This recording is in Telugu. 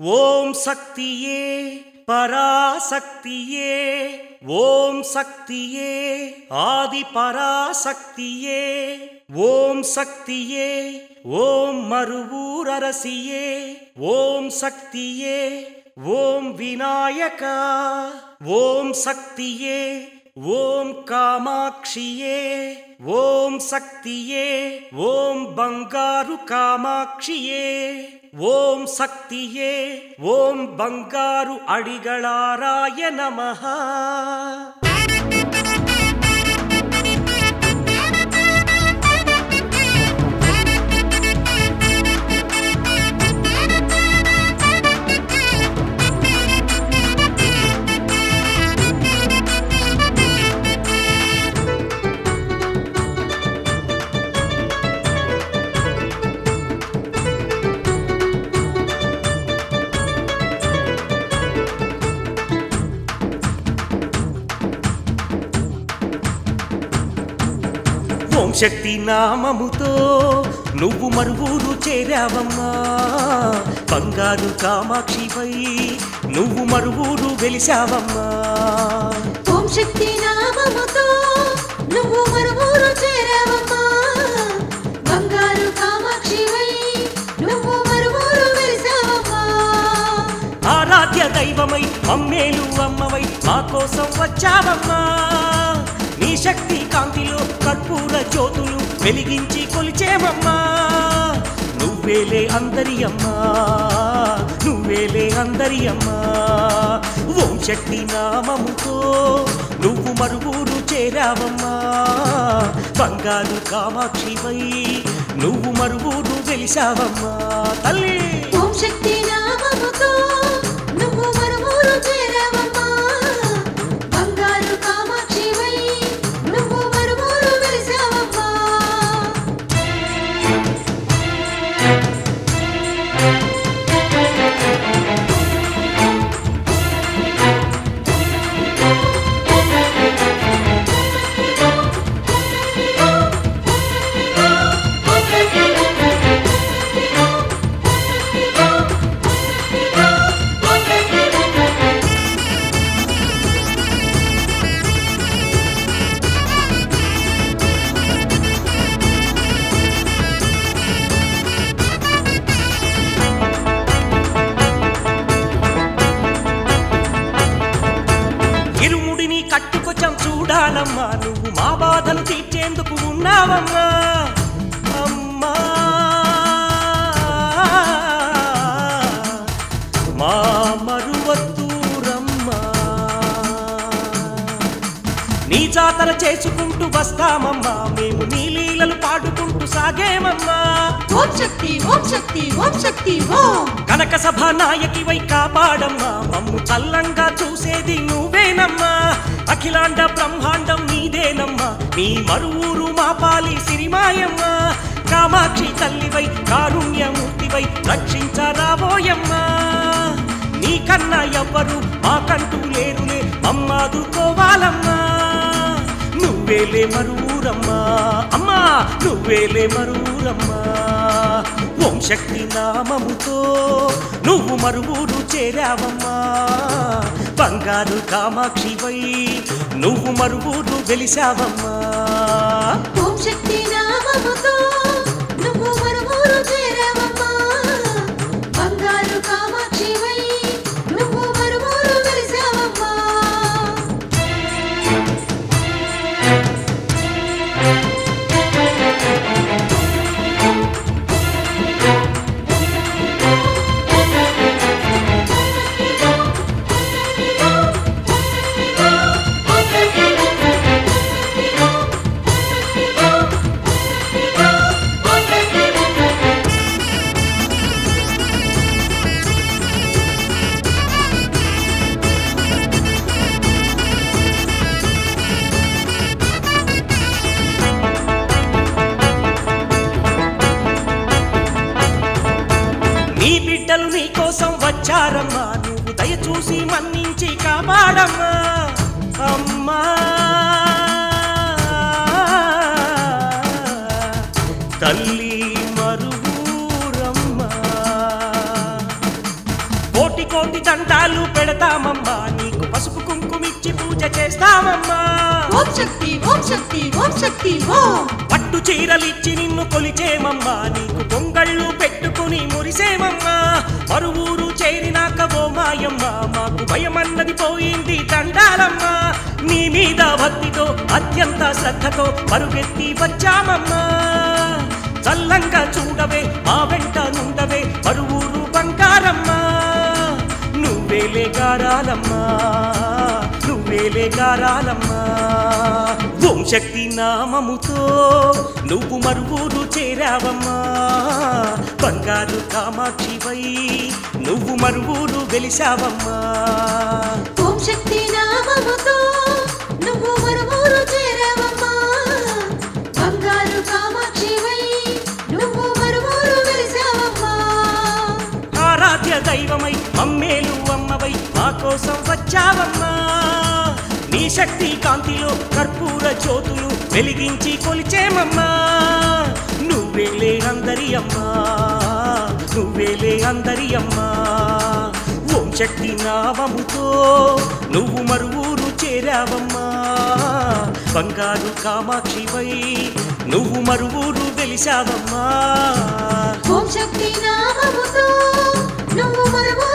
ஓம் சக்தியே பராசக்தியே ஓம் சக்தியே ஆதி பராசக்தியே ஓம் சக்தியே ஓம் மறுவூர் அரசியே ஓம் சக்தியே ஓம் விநாயகா ஓம் சக்தியே ஓம் காமாட்சியே ஓம் சக்தியே ஓம் பங்காரு காமாட்சியே ஓம் சக்தியே ஓம் பங்காரு அடிகளாராய நமஹா ఓం శక్తి నామముతో నువ్వు మరువూరు చేరావమ్మా బంగారు కామాక్షిపై నువ్వు మరువూరు వెలిసావమ్మా ఓం శక్తి నామముతో నువ్వు మరువూరు చేరావమ్మా బంగారు కామాక్షివై నువ్వు మరువూరు వెలిసావమ్మా ఆరాధ్య దైవమై అమ్మేలు అమ్మవై మా కోసం వచ్చావమ్మా నీ శక్తి కాంతిలో కర్పూర జ్యోతులు వెలిగించి కొలిచేవమ్మా నువ్వేలే అందరి అమ్మా నువ్వేలే అందరి అమ్మా ఓం శక్తి నామముతో నువ్వు మరువూరు చేరావమ్మా బంగారు కామాక్షివై నువ్వు మరువూరు వెలిసావమ్మా తల్లి ఓం శక్తి నామముతో నువ్వు మరువూరు చేరావమ్మా బంగారు కామాక్షివై నువ్వు మరువూరు వెలిసావమ్మా ఇరుముడిని కట్టుకొచ్చాం చూడాలమ్మా నువ్వు మా బాధలు తీర్చేందుకు ఉన్నావమ్మా అమ్మా మా మరువత్తూరమ్మా నీ జాతర చేసుకుంటూ వస్తామమ్మా మేము నీ లీలలు పాడుకుంటూ సాగేమమ్మా ఓం శక్తి ఓం శక్తి ఓం శక్తి ఓం కనక సభ నాయకివై కాపాడమ్మా మమ్ము చల్లంగా చూసేది నువ్వేనమ్మా అఖిలాండ బ్రహ్మాండం నీదేనమ్మా నీ మరువూరు మా పాలి సిరిమాయమ్మా కామాక్షి తల్లివై కారుణ్యమూర్తివై రక్షించరాబోయమ్మా నీకన్నా ఎవ్వరు మాకంటూ లేరులే అమ్మాదుకోవాలమ్మా నువ్వేలే మరువూరమ్మా అమ్మా నువ్వేలే మరువూరమ్మా ఓం శక్తి నామముతో నువ్వు మరువూరు చేరావమ్మా బంగారు కామాక్షివై నువ్వు మరువూరు వెలిసావమ్మా ఓం శక్తి నామముతో నువ్వు మరువూరు చేరావమ్మా బంగారు కామాక్షివై నువ్వు మరువూరు వెలిసావమ్మా నీ బిడ్డలు నీ కోసం వచ్చారమ్మా నువ్వు దయచూసి మన్నించి కాపాడమ్మా అమ్మా తల్లి మరువూరమ్మా కోటి దండాలు పెడతామమ్మా నీకు పసుపు కుంకుమిచ్చి పూజ చేస్తామమ్మా ఓం శక్తి ఓం శక్తి ఓం శక్తి ఓం పట్టు చీరలిచ్చి నిన్ను కొలిచేమమ్మా నీకు పొంగళ్ళు పెట్టుకుని మురిసేమమ్మా మరువూరు చేరినాక ఓ మాయమ్మ మాకు భయమన్నది పోయింది దండాలమ్మా నీ మీద భక్తితో అత్యంత శ్రద్ధతో పరుగెత్తి వచ్చామమ్మా చల్లంగా చూడవే మా వెంట నుండవే మరువూరు బంగారమ్మా నువ్వేలే గారాలమ్మా నువ్వేలే గారాలమ్మా ఓం శక్తి నామముతో నువ్వు మరువూరు చేరావమ్మా బంగారు కామాక్షివై నువ్వు మరువూరు వెలిసావమ్మా ఓం శక్తి నామముతో నువ్వు మరుమూరు చేరావమ్మా బంగారు కామాక్షివై నువ్వు మరుమూరు వెలిసావమ్మా ఆరాధ్య దైవమై మమ్మేలు అమ్మవై మా కోసం వచ్చావమ్మా నీ శక్తి కాంతిలో కర్పూర జ్యోతులు వెలిగించి కొలిచేమమ్మా నువ్వేలే అందరి అమ్మా నువ్వేలే అందరి అమ్మా ఓం శక్తి నామముతో నువ్వు మరువూరు చేరావమ్మా బంగారు కామాక్షివై నువ్వు మరువూరు వెలిసావమ్మా ఓం శక్తి నామముతో నువ్వు మరుమూరు